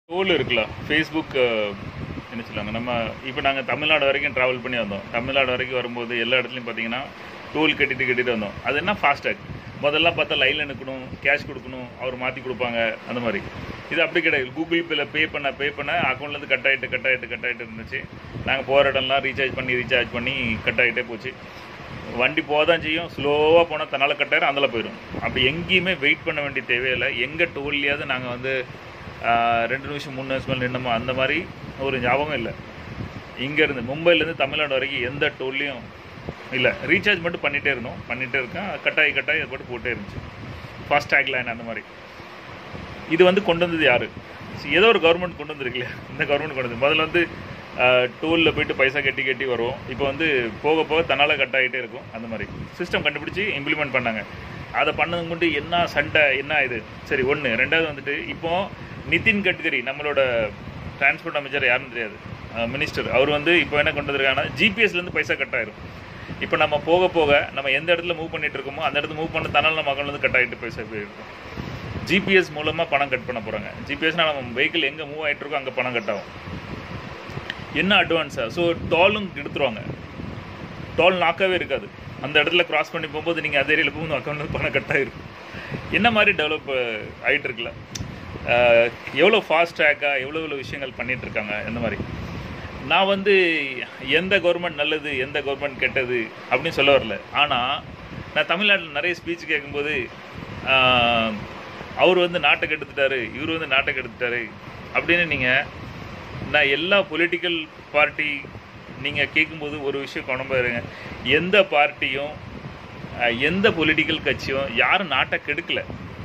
toll இருக்குல்ல Facebook என்ன சொல்லுவாங்க நம்ம இப்போ நாங்கள் தமிழ்நாடு வரைக்கும் ட்ராவல் பண்ணி வந்தோம் தமிழ்நாடு வரைக்கும் வரும்போது எல்லா இடத்துலையும் பார்த்தீங்கன்னா டோல் கட்டிட்டு கட்டிட்டு வந்தோம் அது என்ன ஃபாஸ்டேக் முதல்ல பார்த்தா லைனில் நிற்கணும் கேஷ் கொடுக்கணும் அவர் மாற்றி கொடுப்பாங்க அந்த மாதிரி இது அப்படி கிடையாது கூகுள் பேல பே பண்ண பே பண்ண அக்கௌண்ட்லேருந்து கட் ஆகிட்டு கட் ஆகிட்டு கட் ஆகிட்டு இருந்துச்சு நாங்கள் போகிற இடம்லாம் ரீசார்ஜ் பண்ணி ரீசார்ஜ் பண்ணி கட் ஆகிட்டே போச்சு வண்டி போக தான் செய்யும் ஸ்லோவாக போனால் தன்னால் கட்டாயிரும் அதில் போயிடும் அப்படி எங்கேயுமே வெயிட் பண்ண வேண்டிய தேவையில்லை எங்கே டோல்லையாவது நாங்கள் வந்து ஆஹ், ரெண்டு நிமிஷம் மூணு நிமிஷம் மேலே நின்னோமோ அந்த மாதிரி ஒரு ஞாபகம் இல்லை இங்கேருந்து மும்பைலேருந்து தமிழ்நாடு வரைக்கும் எந்த டோல்லையும் இல்லை ரீசார்ஜ் மட்டும் பண்ணிகிட்டே இருந்தோம் பண்ணிகிட்டே இருக்கேன் கட்டாயி கட்டாயி அது பாட்டு போட்டே இருந்துச்சு ஃபாஸ்டாக் லைன் அந்த மாதிரி இது வந்து கொண்டு வந்தது யாரு See, ஏதோ ஒரு கவர்மெண்ட் கொண்டு வந்திருக்கலையா இந்த கவர்மெண்ட் கொண்டு வந்து முதல்ல வந்து டோலில் போயிட்டு பைசா கட்டி கட்டி வரும் இப்போ வந்து போக போக தன்னால் கட் ஆகிட்டே இருக்கும் அந்த மாதிரி சிஸ்டம் கண்டுபிடிச்சி இம்ப்ளிமெண்ட் பண்ணாங்க அதை பண்ணது கொண்டு என்ன சண்டை என்ன இது சரி ஒன்று ரெண்டாவது வந்துட்டு இப்போ நிதின் கட்கரி நம்மளோட டிரான்ஸ்போர்ட் அமைச்சர் யாருன்னு தெரியாது மினிஸ்டர் அவர் வந்து இப்போ என்ன கொண்டு வந்திருக்காங்கன்னா ஜிபிஎஸ்லேருந்து பைசா கட் ஆயிரும் இப்போ நம்ம போக போக நம்ம எந்த இடத்துல மூவ் பண்ணிட்டு இருக்கோமோ அந்த இடத்துல மூவ் பண்ண தன்னால் நம்ம அக்கௌண்ட்லேருந்து கட் ஆகிட்டு பைசா போயிருக்கும் ஜிபிஎஸ் மூலமாக பணம் கட் பண்ண போகிறாங்க ஜிபிஎஸ்னா நம்ம வெஹிக்கிள் எங்கே மூவ் ஆகிட்டு இருக்கோ அங்கே பணம் கட் ஆகும் என்ன அட்வான்ஸா ஸோ டோலும் எடுத்துருவாங்க டோல் நாக்காவே இருக்காது அந்த இடத்துல கிராஸ் பண்ணி போகும்போது நீங்கள் அதே ஏரியாவில் போகும்போது அக்கௌண்ட் பணம் கட் ஆகிருக்கும் என்ன மாதிரி டெவலப் ஆகிட்டு இருக்குல்ல அஹ், எவ்வளோ ஃபாஸ்ட் ட்ராக்காக எவ்வளோ எவ்வளோ விஷயங்கள் பண்ணிட்டு இருக்காங்க இந்த மாதிரி நான் வந்து எந்த கவர்மெண்ட் நல்லது எந்த கவர்மெண்ட் கெட்டது அப்படின்னு சொல்ல வரல ஆனால் நான் தமிழ்நாட்டில் நிறைய ஸ்பீச் கேட்கும்போது ஆஹ், அவர் வந்து நாட்டை கெடுத்துட்டாரு இவர் வந்து நாட்டை கெடுத்துட்டாரு அப்படின்னு நீங்கள் நான் எல்லா பொலிட்டிக்கல் பார்ட்டி நீங்கள் கேட்கும்போது ஒரு விஷயம் கொண்டு இருங்க எந்த பார்ட்டியும் அஹ், எந்த பொலிட்டிக்கல் கட்சியும் யாரும் நாட்டை கெடுக்கல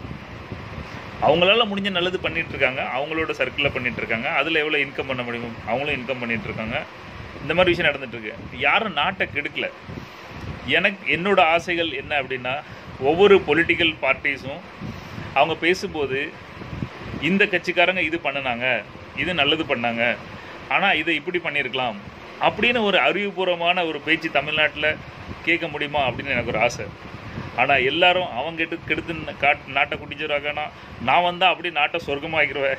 அவங்களால முடிஞ்ச நல்லது பண்ணிட்டு இருக்காங்க அவங்களோட சர்க்கிளில் பண்ணிட்டு இருக்காங்க அதில் எவ்வளோ இன்கம் பண்ண முடியும் அவங்களும் இன்கம் பண்ணிட்டு இருக்காங்க இந்த மாதிரி விஷயம் நடந்துட்டு இருக்கு யாரும் நாட்டை கெடுக்கல எனக்கு என்னோட ஆசைகள் என்ன அப்படின்னா ஒவ்வொரு பொலிட்டிக்கல் பார்ட்டிஸும் அவங்க பேசும்போது இந்த கட்சிக்காரங்க இது பண்ணுனாங்க இது நல்லது பண்ணாங்க ஆனால் இதை இப்படி பண்ணியிருக்கலாம் அப்படின்னு ஒரு அறிவுபூர்வமான ஒரு பேச்சு தமிழ்நாட்டில் கேட்க முடியுமா அப்படின்னு எனக்கு ஒரு ஆசை ஆனால் எல்லாரும் அவங்க கெட்டு கெடுத்து காட் நாட்டை குட்டிச்சிருவாங்கன்னா நான் வந்தால் அப்படி நாட்டை சொர்க்கமாக்கிடுவேன்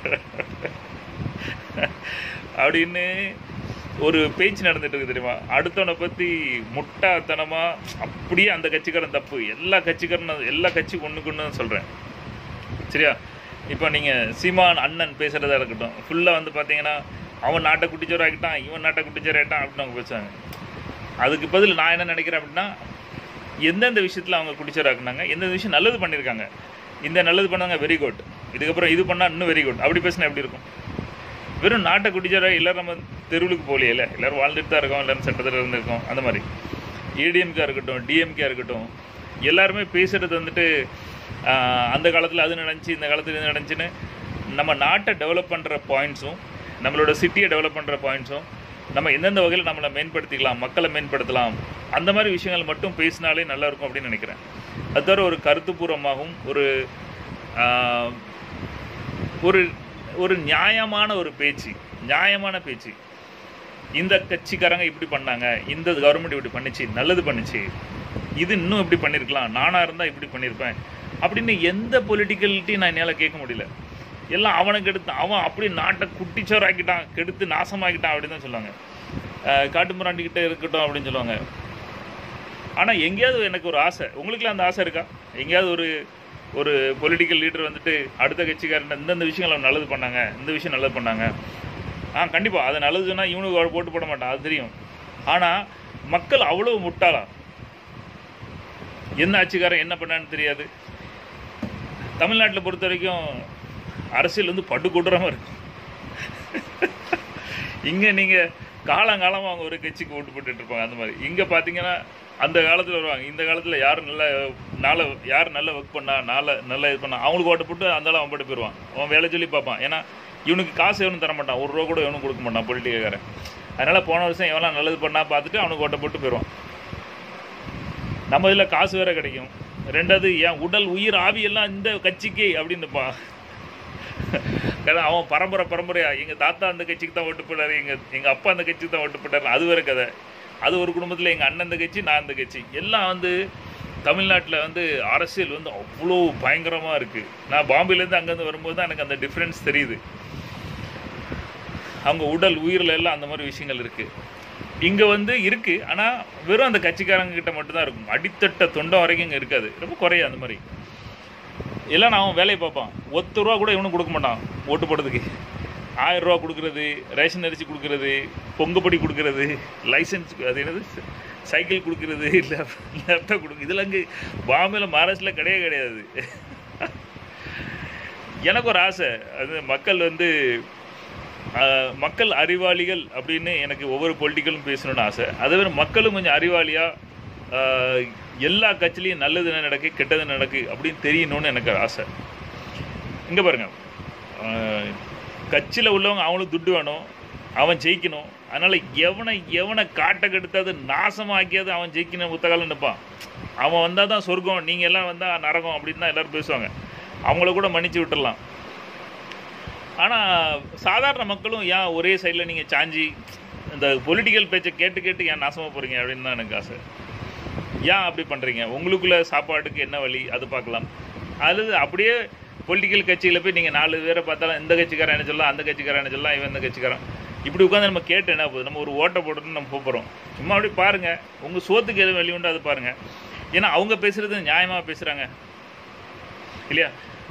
அப்படின்னு ஒரு பேச்சு நடந்துட்டு இருக்கு தெரியுமா அடுத்தவனை பற்றி முட்டாத்தனமாக அப்படியே அந்த கட்சிக்காரன் தப்பு எல்லா கட்சிக்காரனும் எல்லா கட்சி ஒன்றுக்கு ஒன்று சொல்கிறேன் சரியா இப்போ நீங்கள் சீமான் அண்ணன் பேசுகிறதா இருக்கட்டும் ஃபுல்லாக வந்து பார்த்தீங்கன்னா அவன் நாட்டை குட்டிச்சோர் ஆகிட்டான் இவன் நாட்டை குட்டிச்சோர் ஆகிட்டான் அப்படின்னு அவங்க பேசுவாங்க அதுக்கு பதில் நான் என்ன நினைக்கிறேன் அப்படின்னா எந்தெந்த விஷயத்தில் அவங்க குடிச்சோர் ஆக்குனாங்க எந்தெந்த விஷயம் நல்லது பண்ணியிருக்காங்க இந்த நல்லது பண்ணாங்க வெரி குட் இதுக்கப்புறம் இது பண்ணால் இன்னும் வெரி குட் அப்படி பேசினா எப்படி இருக்கும் வெறும் நாட்டை குடிச்சோராக எல்லாரும் நம்ம தெருவுக்கு போகலையில எல்லாரும் வாழ்ந்துட்டு தான் இருக்கோம் எல்லாரும் சட்டத்தில் இருந்திருக்கோம் அந்த மாதிரி ஏடிஎம்கே இருக்கட்டும் டிஎம்கே இருக்கட்டும் எல்லாருமே பேசுகிறது வந்துட்டு ஆஹ், அந்த காலத்தில் அது நடந்துச்சு இந்த காலத்தில் இது நடந்துச்சுன்னு நம்ம நாட்டை டெவலப் பண்ணுற பாயிண்ட்ஸும் நம்மளோட சிட்டியை டெவலப் பண்ணுற பாயிண்ட்ஸும் நம்ம எந்தெந்த வகையில் நம்மளை மேம்படுத்திக்கலாம் மக்களை மேம்படுத்தலாம் அந்த மாதிரி விஷயங்கள் மட்டும் பேசினாலே நல்லா இருக்கும் அப்படின்னு நினைக்கிறேன் அது தவிர ஒரு கருத்துப்பூர்வமாகவும் ஒரு ஆஹ், ஒரு ஒரு நியாயமான ஒரு பேச்சு நியாயமான பேச்சு இந்த கட்சிக்காரங்க இப்படி பண்ணாங்க இந்த கவர்மெண்ட் இப்படி பண்ணுச்சு நல்லது பண்ணுச்சு இது இன்னும் இப்படி பண்ணியிருக்கலாம் நானாக இருந்தால் இப்படி பண்ணியிருப்பேன் அப்படின்னு எந்த பொலிட்டிக்கல்ட்டையும் நான் என்னால் கேட்க முடியல எல்லாம் அவனுக்கு எடுத்து அவன் அப்படி நாட்டை குட்டிச்சோராக்கிட்டான் கெடுத்து நாசமாக்கிட்டான் அப்படின்னு தான் சொல்லுவாங்க அஹ் காட்டுமிராண்டிக்கிட்ட இருக்கட்டும் அப்படின்னு சொல்லுவாங்க ஆனால் எங்கேயாவது எனக்கு ஒரு ஆசை உங்களுக்குலாம் அந்த ஆசை இருக்கா எங்கேயாவது ஒரு ஒரு பொலிட்டிக்கல் லீடர் வந்துட்டு அடுத்த கட்சிக்காரன் இந்தந்த விஷயங்கள் அவங்க நல்லது பண்ணாங்க இந்த விஷயம் நல்லது பண்ணாங்க ஆ கண்டிப்பாக அது நல்லது சொன்னால் இவனுக்கு அவர் போட்டு போட மாட்டான் அது தெரியும் ஆனால் மக்கள் அவ்வளோ முட்டாளா என்ன ஆட்சிக்காரன் என்ன பண்ணான்னு தெரியாது தமிழ்நாட்டில் பொறுத்த வரைக்கும் அரசியல் வந்து படுகொடுறமாக இருக்கும் இங்கே நீங்கள் காலங்காலமாக அவங்க ஒரு கட்சிக்கு ஓட்டு போட்டுட்டு இருப்பாங்க அந்த மாதிரி இங்கே பார்த்தீங்கன்னா அந்த காலத்தில் வருவாங்க இந்த காலத்தில் யார் நல்ல நாளை யார் நல்ல ஒர்க் பண்ணா நாளை நல்ல இது பண்ணா அவங்களுக்கு ஓட்டு போட்டு அந்த ஆளு அவன் போட்டு போயிடுவான் அவன் வேலை சொல்லி பார்ப்பான் ஏன்னா இவனுக்கு காசு எவனும் தர மாட்டான் ஒரு ரூபா கூட எவனும் கொடுக்க மாட்டான் பொலிட்டிக்காரன் அதனால் போன வருஷம் எவனா நல்லது பண்ணா பார்த்துட்டு அவனுக்கு ஓட்டை போட்டு போயிடுவான் நம்ம இதில் காசு வேற கிடைக்கும் ரெண்டாவது என் உடல் உயிர் ஆவி எல்லாம் இந்த கட்சிக்கு அப்படின்னுப்பான் கதை அவன் பரம்பரை பரம்பரையா எங்கள் தாத்தா அந்த கட்சிக்கு தான் ஓட்டு போட்டாரு எங்கள் எங்கள் அப்பா அந்த கட்சிக்கு தான் ஓட்டு போட்டாரு அது வேற கதை அது ஒரு குடும்பத்தில் எங்கள் அண்ணன் இந்த கட்சி நான் இந்த கட்சி எல்லாம் வந்து தமிழ்நாட்டில் வந்து அரசியல் வந்து அவ்வளோ பயங்கரமாக இருக்குது நான் பாம்பேலேருந்து அங்கேருந்து வரும்போது தான் எனக்கு அந்த டிஃப்ரென்ஸ் தெரியுது அவங்க உடல் உயிரில் எல்லாம் அந்த மாதிரி விஷயங்கள் இருக்குது இங்கே வந்து இருக்குது ஆனால் வெறும் அந்த கட்சிக்காரங்க கிட்ட மட்டும்தான் இருக்கும் அடித்தட்ட தொண்டம் வரைக்கும் இங்கே இருக்காது ரொம்ப குறையும் அந்த மாதிரி எல்லாம் நான் அவன் வேலையை பார்ப்பான் ஒத்த ரூபா கூட இவனும் கொடுக்க மாட்டான் ஓட்டு போடுறதுக்கு ஆயிரம் ரூபா கொடுக்குறது ரேஷன் அரிசி கொடுக்குறது பொங்கப்படி கொடுக்குறது லைசன்ஸ் அது என்னது சைக்கிள் கொடுக்குறது லேப்டாப் கொடுக்கு இதெல்லாம் இங்கே பாம்பேல மகாராஷ்டிரில் கிடையவே கிடையாது எனக்கு ஒரு ஆசை அது மக்கள் வந்து ஆஹ், மக்கள் அறிவாளிகள் அப்படின்னு எனக்கு ஒவ்வொரு பொலிட்டிக்கலும் பேசணும்னு ஆசை அதை விட மக்களும் கொஞ்சம் அறிவாளியாக எல்லா கட்சிலையும் நல்லது என்ன நடக்கு கெட்டது என்ன நடக்கு அப்படின்னு தெரியணும்னு எனக்கு ஆசை இங்கே பாருங்க கட்சியில் உள்ளவங்க அவனும் துட்டு வேணும் அவன் ஜெயிக்கணும் அதனால் எவனை எவனை காட்ட கெடுத்தது நாசமாக்கியது அவன் ஜெயிக்கணும் புத்தகாலம் நிற்பான் அவன் வந்தால் தான் சொர்க்கம் நீங்கள் எல்லாம் வந்தால் நரகம் அப்படின்னு தான் எல்லோரும் பேசுவாங்க அவங்கள கூட மன்னிச்சு விட்டுறலாம் ஆனால் சாதாரண மக்களும் ஏன் ஒரே சைடில் நீங்கள் சாஞ்சி இந்த பொலிட்டிக்கல் பேச்சை கேட்டு கேட்டு ஏன் நாசமாக போகிறீங்க அப்படின்னு தான் எனக்கு ஆசை ஏன் அப்படி பண்ணுறீங்க உங்களுக்குள்ள சாப்பாட்டுக்கு என்ன வழி அது பார்க்கலாம் அல்லது அப்படியே பொலிட்டிக்கல் கட்சியில் போய் நீங்கள் நாலு பேரை பார்த்தாலும் இந்த கட்சிக்காரன் என்ன சொல்லலாம் அந்த கட்சிக்காரன் என்ன சொல்லலாம் இவன் இந்த கட்சிக்காரன் இப்படி உட்காந்து நம்ம கேட்டு என்ன போகுது நம்ம ஒரு ஓட்டை போட்டுன்னு நம்ம போகிறோம் சும்மா அப்படி பாருங்கள் உங்கள் சோத்துக்கு எதுவும் வெளி உண்டு அது பாருங்கள் ஏன்னா அவங்க பேசுகிறது நியாயமாக பேசுகிறாங்க இல்லையா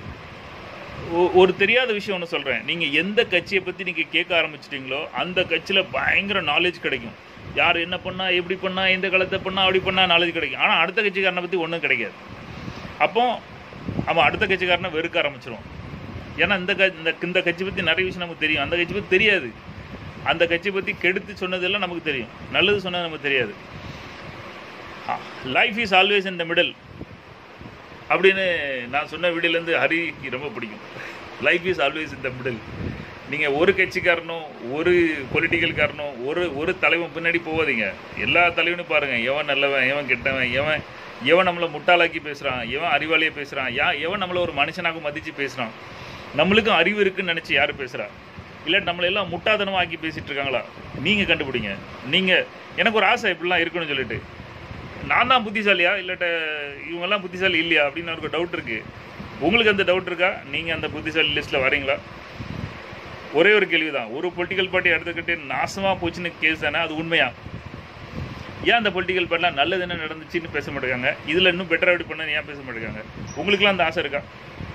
ஒ- ஒரு தெரியாத விஷயம் ஒன்று சொல்கிறேன் நீங்கள் எந்த கட்சியை பற்றி நீங்கள் கேட்க ஆரம்பிச்சிட்டிங்களோ அந்த கட்சியில் பயங்கர நாலேஜ் கிடைக்கும் யார் என்ன பண்ணா எப்படி பண்ணா எந்த காலத்தை பண்ணா அப்படி பண்ணா நாலேஜ் கிடைக்கும் ஆனால் அடுத்த கட்சிக்காரனை பற்றி ஒன்றும் கிடைக்காது அப்போ அவன் அடுத்த கட்சிக்காரனை வெறுக்க ஆரம்பிச்சிருவான் ஏன்னா இந்த க இந்த இந்த கட்சி பற்றி நிறைய விஷயம் நமக்கு தெரியும் அந்த கட்சி பற்றி தெரியாது அந்த கட்சி பற்றி கெடுத்து சொன்னதெல்லாம் நமக்கு தெரியும் நல்லது சொன்னது நமக்கு தெரியாது life is always in the middle அப்படின்னு நான் சொன்ன வீடியோலேருந்து ஹரிக்கு ரொம்ப பிடிக்கும் life is always in the middle நீங்கள் ஒரு கட்சிக்காரனும் ஒரு பொலிட்டிக்கல்காரனும் ஒரு ஒரு தலைவன் பின்னாடி போகாதீங்க எல்லா தலைவனும் பாருங்கள் எவன் நல்லவன் எவன் கெட்டவன் எவன் எவன் நம்மளை முட்டாளாக்கி பேசுகிறான் எவன் அறிவாளியாக பேசுகிறான் யா எவன் நம்மளை ஒரு மனுஷனாக மதித்து பேசுகிறான் நம்மளுக்கும் அறிவு இருக்குன்னு நினச்சி யார் பேசுகிறா இல்லை நம்மளை எல்லாம் முட்டாதனமாக ஆக்கி பேசிகிட்டு இருக்காங்களா நீங்கள் கண்டுபிடிங்க நீங்கள் எனக்கு ஒரு ஆசை இப்படிலாம் இருக்கணும்னு சொல்லிட்டு நான் தான் புத்திசாலியா இல்லாட்ட இவங்கெல்லாம் புத்திசாலி இல்லையா அப்படின்னு எனக்கு டவுட் இருக்குது உங்களுக்கு அந்த டவுட் இருக்கா நீங்கள் அந்த புத்திசாலி லிஸ்ட்டில் வரீங்களா ஒரே ஒரு கேள்வி தான் ஒரு பொலிட்டிக்கல் பார்ட்டி எடுத்துக்கிட்டு நாசமாக போச்சுன்னு கேஸ் தானே அது உண்மையா ஏன் அந்த பொலிட்டிக்கல் பார்ட்டிலாம் நல்லது என்ன நடந்துச்சுன்னு பேச மாட்டேங்காங்க இதில் இன்னும் பெட்டராக எப்படி பண்ணு ஏன் பேச மாட்டேங்காங்க உங்களுக்குலாம் அந்த ஆசை இருக்கா